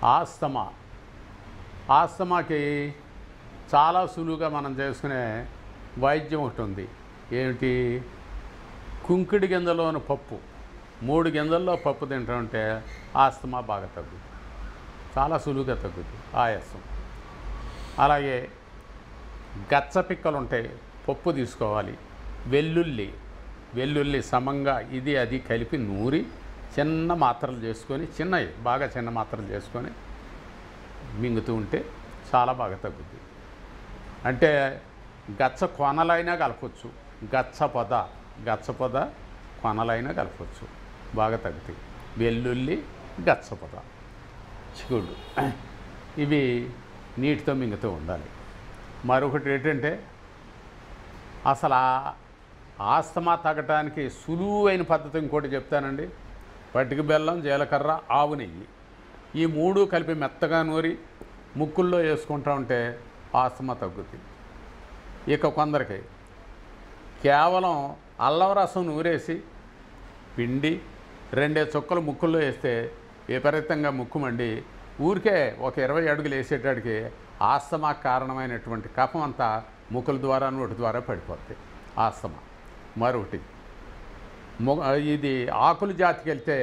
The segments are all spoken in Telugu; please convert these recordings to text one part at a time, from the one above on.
ఆస్తమా ఆస్తమాకి చాలా సులువుగా మనం చేసుకునే వైద్యం ఒకటి ఉంది ఏమిటి కుంకిడి గింజలోని పప్పు మూడు గింజల్లో పప్పు తింటుంటే ఆస్తమా బాగా తగ్గుతుంది చాలా సులువుగా తగ్గుతుంది ఆయాసం అలాగే గచ్చ పిక్కలు ఉంటాయి పప్పు తీసుకోవాలి వెల్లుల్లి వెల్లుల్లి సమంగా ఇది అది కలిపి నూరి చిన్న మాత్రలు చేసుకొని చిన్నవి బాగా చిన్న మాత్రలు చేసుకొని మింగుతూ ఉంటే చాలా బాగా తగ్గుద్ది అంటే గచ్చ కొనలైనా కలపచ్చు గచ్చ పొద గచ్చ పొద కొనలైనా కలపచ్చు బాగా తగ్గుతాయి వెల్లుల్లి గచ్చ పొద చిగుళ్ళు ఇవి నీటితో మింగుతూ ఉండాలి మరొకటి ఏంటంటే అసలు ఆ ఆస్తమా తగ్గటానికి సులువైన పద్ధతి ఇంకోటి చెప్తానండి పట్టిక బెల్లం జీలకర్ర ఆవు నెయ్యి ఈ మూడు కలిపి మెత్తగా నూరి ముక్కుల్లో వేసుకుంటా ఉంటే ఆస్తమా తగ్గుద్ది ఇక కొందరికి కేవలం అల్లం రసం నూరేసి పిండి రెండే చుక్కలు ముక్కుల్లో వేస్తే విపరీతంగా ముక్కు మండి ఊరికే ఒక ఇరవై అడుగులు వేసేటాడికి ఆస్తమా కారణమైనటువంటి కఫం అంతా ముక్కుల ద్వారా నోటి ద్వారా పడిపోద్ది ఆస్తమా మరొకటి మొ ఇది ఆకుల జాతికి వెళ్తే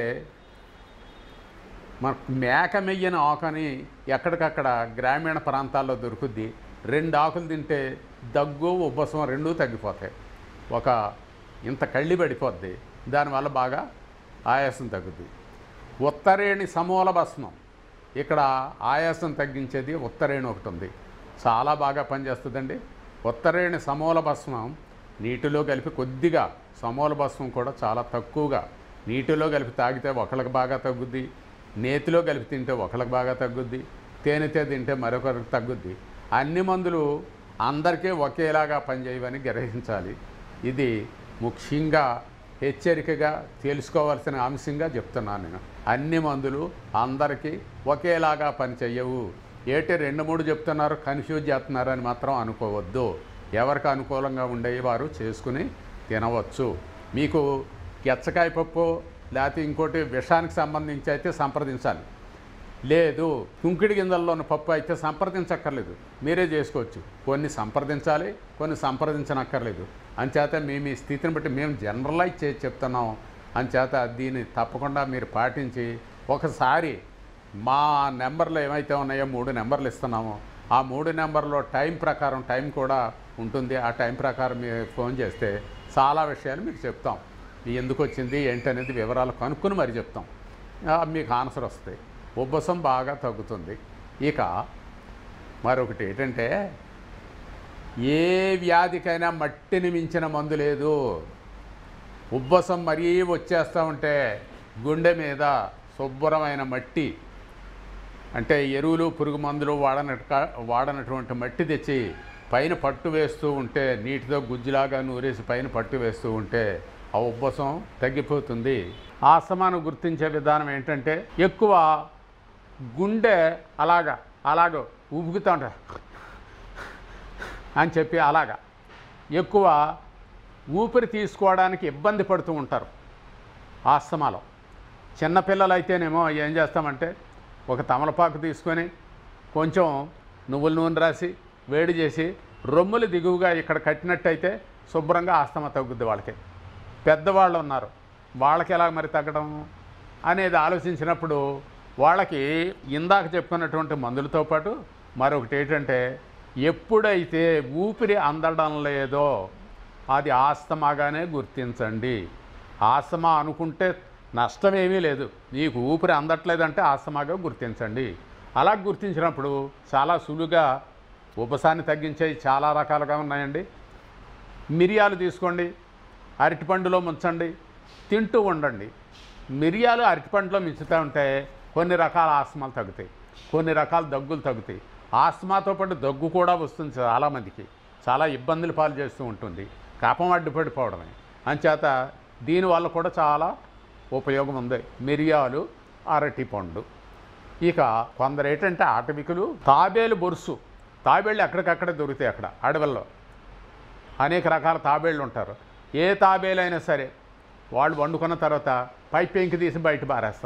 మనకు మేక మెయ్యని ఆకని ఎక్కడికక్కడ గ్రామీణ ప్రాంతాల్లో దొరుకుద్ది రెండు ఆకులు తింటే దగ్గు ఉబ్బసం రెండూ తగ్గిపోతాయి ఒక ఇంత కళ్ళి పడిపోద్ది దానివల్ల బాగా ఆయాసం తగ్గుద్ది ఉత్తరేణి సమూల భస్మం ఇక్కడ ఆయాసం తగ్గించేది ఉత్తరేణి ఒకటి ఉంది చాలా బాగా పనిచేస్తుందండి ఉత్తరేణి సమూల భస్మం నీటిలో కలిపి కొద్దిగా సమూల భస్మం కూడా చాలా తక్కువగా నీటిలో కలిపి తాగితే ఒకళ్ళకి బాగా తగ్గుద్ది నేతిలో కలిపి తింటే ఒకళ్ళకి బాగా తగ్గుద్ది తేనెతో తింటే మరొకరికి తగ్గుద్ది అన్ని మందులు అందరికీ ఒకేలాగా పనిచేయవని గ్రహించాలి ఇది ముఖ్యంగా హెచ్చరికగా తెలుసుకోవాల్సిన అంశంగా చెప్తున్నాను నేను అన్ని మందులు అందరికీ ఒకేలాగా పనిచేయవు ఏటి రెండు మూడు చెప్తున్నారు కన్ఫ్యూజ్ చేస్తున్నారని మాత్రం అనుకోవద్దు ఎవరికి అనుకూలంగా ఉండేవి వారు చేసుకుని తినవచ్చు మీకు గెచ్చకాయ పప్పు లేకపోతే ఇంకోటి విషానికి సంబంధించి అయితే సంప్రదించాలి లేదు కుంకిడి గింజల్లోని పప్పు అయితే సంప్రదించక్కర్లేదు మీరే చేసుకోవచ్చు కొన్ని సంప్రదించాలి కొన్ని సంప్రదించనక్కర్లేదు అంచేత మీ మీ స్థితిని బట్టి మేము జనరలైజ్ చేసి చెప్తున్నాం అంచేత దీన్ని తప్పకుండా మీరు పాటించి ఒకసారి మా నెంబర్లు ఏమైతే ఉన్నాయో మూడు నెంబర్లు ఇస్తున్నామో ఆ మూడు నెంబర్లో టైం ప్రకారం టైం కూడా ఉంటుంది ఆ టైం ప్రకారం మీరు ఫోన్ చేస్తే చాలా విషయాలు మీకు చెప్తాం ఇది ఎందుకు వచ్చింది ఏంటనేది వివరాలు కనుక్కొని మరి చెప్తాం ఆ, మీకు ఆన్సర్ వస్తాయి ఉబ్బసం బాగా తగ్గుతుంది ఇక మరొకటి ఏంటంటే ఏ వ్యాధికైనా మట్టిని మించిన మందు లేదు ఉబ్బసం మరీ వచ్చేస్తూ ఉంటే గుండె మీద శుభ్రమైన మట్టి అంటే ఎరువులు పురుగు మందులు వాడనట వాడనటువంటి మట్టి తెచ్చి పైన పట్టు వేస్తూ ఉంటే నీటితో గుజ్జులాగా నూరేసి పైన పట్టు వేస్తూ ఉంటే ఆ ఉబ్బసం తగ్గిపోతుంది ఆస్తమాను గుర్తించే విధానం ఏంటంటే ఎక్కువ గుండె అలాగా అలాగ ఉబుకుతూ ఉంటా అని చెప్పి అలాగా ఎక్కువ ఊపిరి తీసుకోవడానికి ఇబ్బంది పడుతూ ఉంటారు ఆస్తమాలో చిన్నపిల్లలైతేనేమో ఏం చేస్తామంటే ఒక తమలపాకు తీసుకొని కొంచెం నువ్వుల నూనె రాసి వేడి చేసి రొమ్ములు దిగువగా ఇక్కడ కట్టినట్టయితే శుభ్రంగా ఆస్తమా తగ్గుద్ది వాళ్ళకి పెద్దవాళ్ళు ఉన్నారు వాళ్ళకి ఎలా మరి తగ్గడం అనేది ఆలోచించినప్పుడు వాళ్ళకి ఇందాక చెప్పుకున్నటువంటి మందులతో పాటు మరొకటి ఏంటంటే ఎప్పుడైతే ఊపిరి అందడం లేదో అది ఆస్తమాగానే గుర్తించండి ఆస్తమా అనుకుంటే నష్టమేమీ లేదు నీకు ఊపిరి అందట్లేదంటే ఆస్తమాగా గుర్తించండి అలా గుర్తించినప్పుడు చాలా సులువుగా ఉపసాన్ని తగ్గించేవి చాలా రకాలుగా ఉన్నాయండి మిరియాలు తీసుకోండి అరటిపండులో ముంచండి తింటూ ఉండండి మిరియాలు అరటిపండులో మించుతూ ఉంటే కొన్ని రకాల ఆస్తమాలు తగ్గుతాయి కొన్ని రకాల దగ్గులు తగ్గుతాయి ఆస్తమాతో పాటు దగ్గు కూడా వస్తుంది చాలామందికి చాలా ఇబ్బందులు పాలు చేస్తూ ఉంటుంది కపం అడ్డుపడిపోవడమే అంచేత దీనివల్ల కూడా చాలా ఉపయోగం ఉంది మిరియాలు అరటిపండు ఇక కొందరు ఏంటంటే ఆటవికులు తాబేలు బొరుసు తాబేళ్ళు ఎక్కడికక్కడ దొరుకుతాయి అక్కడ అడవుల్లో అనేక రకాల తాబేళ్ళు ఉంటారు ఏ తాబేలైనా సరే వాళ్ళు వండుకున్న తర్వాత పై పెంకి తీసి బయట పారేస్తారు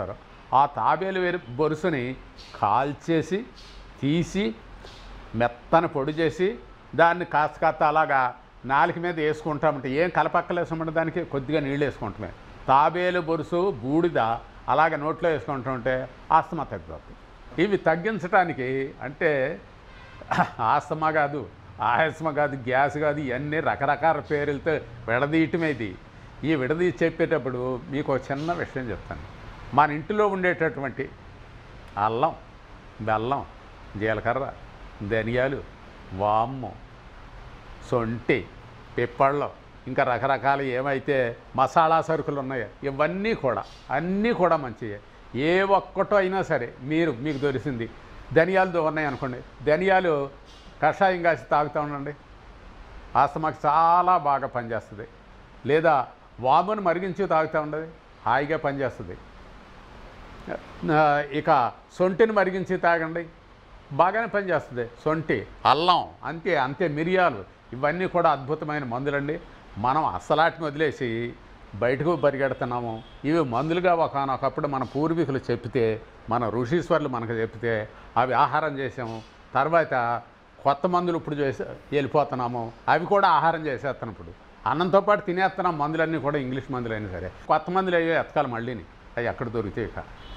ఆ తాబేలు వేరు బొరుసుని కాల్చేసి తీసి మెత్తని పొడి చేసి దాన్ని కాస్త కాస్త అలాగా నాలుక మీద వేసుకుంటామంటే ఏం కలపక్కలేసమంటే దానికి కొద్దిగా నీళ్ళు వేసుకుంటామే తాబేలు బొరుసు బూడిద అలాగే నోట్లో వేసుకుంటుంటే ఆస్తమా తగ్గిపోతుంది ఇవి తగ్గించడానికి అంటే ఆస్తమా కాదు ఆయాస్మ కాదు గ్యాస్ కాదు ఇవన్నీ రకరకాల పేర్లతో విడదీయటమే ఇది ఈ విడదీ చెప్పేటప్పుడు మీకు ఒక చిన్న విషయం చెప్తాను మన ఇంటిలో ఉండేటటువంటి అల్లం బెల్లం జీలకర్ర ధనియాలు వాము సొంటి పిప్పళ్ళు ఇంకా రకరకాల ఏమైతే మసాలా సరుకులు ఉన్నాయో ఇవన్నీ కూడా అన్నీ కూడా మంచివే ఏ ఒక్కటో అయినా సరే మీరు మీకు దొరికింది ధనియాలు ఉన్నాయి అనుకోండి ధనియాలు కషాయం కాసి తాగుతూ ఉండండి ఆస్తమాకి చాలా బాగా పనిచేస్తుంది లేదా వామును మరిగించి తాగుతూ ఉండదు హాయిగా పనిచేస్తుంది ఆ, ఇక సొంటిని మరిగించి తాగండి బాగానే పనిచేస్తుంది సొంటి అల్లం అంతే అంతే మిరియాలు ఇవన్నీ కూడా అద్భుతమైన మందులండి మనం అస్సలాటిని వదిలేసి బయటకు పరిగెడుతున్నాము ఇవి మందులుగా ఒకనొకప్పుడు మన పూర్వీకులు చెప్తే మన ఋషీశ్వరులు మనకు చెప్తే అవి ఆహారం చేసాము తర్వాత కొత్త మందులు ఇప్పుడు చేసి వెళ్ళిపోతున్నాము అవి కూడా ఆహారం చేసేస్తున్నాం ఇప్పుడు అన్నంతో పాటు తినేస్తున్నాం మందులన్నీ కూడా ఇంగ్లీష్ మందులు అయినా సరే కొత్త మందులు అయ్యో ఎతకాలి మళ్ళీని అవి ఎక్కడ దొరికితే ఇక